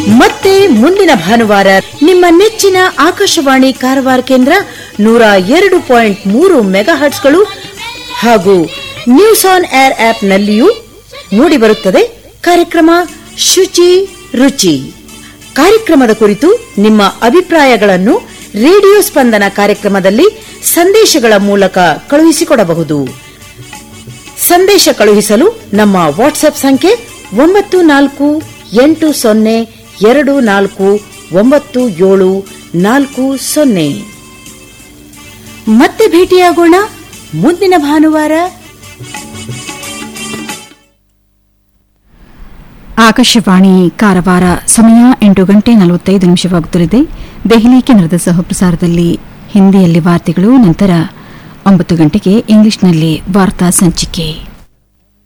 ಮತ್ತೆ ಮುಂದಿನ ಭಾನುವಾರ ನಿಮ್ಮ ನೆಚ್ಚಿನ ಆಕಾಶವಾಣಿ ಕಾರವಾರ ಕೇಂದ್ರ ನೂರ ಎರಡು ಪಾಯಿಂಟ್ ಮೂರು ಮೆಗಾ ಹರ್ಟ್ಸ್ಗಳು ಹಾಗೂ ನ್ಯೂಸ್ ಆನ್ ಏರ್ ಆಪ್ನಲ್ಲಿಯೂ ಮೂಡಿಬರುತ್ತದೆ ಕಾರ್ಯಕ್ರಮ ಶುಚಿ ರುಚಿ ಕಾರ್ಯಕ್ರಮದ ಕುರಿತು ನಿಮ್ಮ ಅಭಿಪ್ರಾಯಗಳನ್ನು ರೇಡಿಯೋ ಸ್ಪಂದನ ಕಾರ್ಯಕ್ರಮದಲ್ಲಿ ಸಂದೇಶಗಳ ಮೂಲಕ ಕಳುಹಿಸಿಕೊಡಬಹುದು ಸಂದೇಶ ಕಳುಹಿಸಲು ನಮ್ಮ ವಾಟ್ಸ್ಆಪ್ ಸಂಖ್ಯೆ ಒಂಬತ್ತು ನಾಲ್ಕು ಎಂಟು ಸೊನ್ನೆ ಎರಡು ನಾಲ್ಕು ಒಂಬತ್ತು ಏಳು ನಾಲ್ಕು ಸೊನ್ನೆ ಮತ್ತೆ ಭೇಟಿಯಾಗೋಣ ಮುಂದಿನ ಭಾನುವಾರ ಆಕಾಶವಾಣಿ ಕಾರವಾರ ಸಮಯ ಎಂಟು ಗಂಟೆ ನಲವತ್ತೈದು ನಿಮಿಷವಾಗುತ್ತಲಿದೆ ದೆಹಲಿ ಕೇಂದ್ರದ ಸಹಪ್ರಸಾರದಲ್ಲಿ ಹಿಂದಿಯಲ್ಲಿ ವಾರ್ತೆಗಳು ನಂತರ ಒಂಬತ್ತು ಗಂಟೆಗೆ ಇಂಗ್ಲಿಷ್ನಲ್ಲಿ ವಾರ್ತಾ ಸಂಚಿಕೆ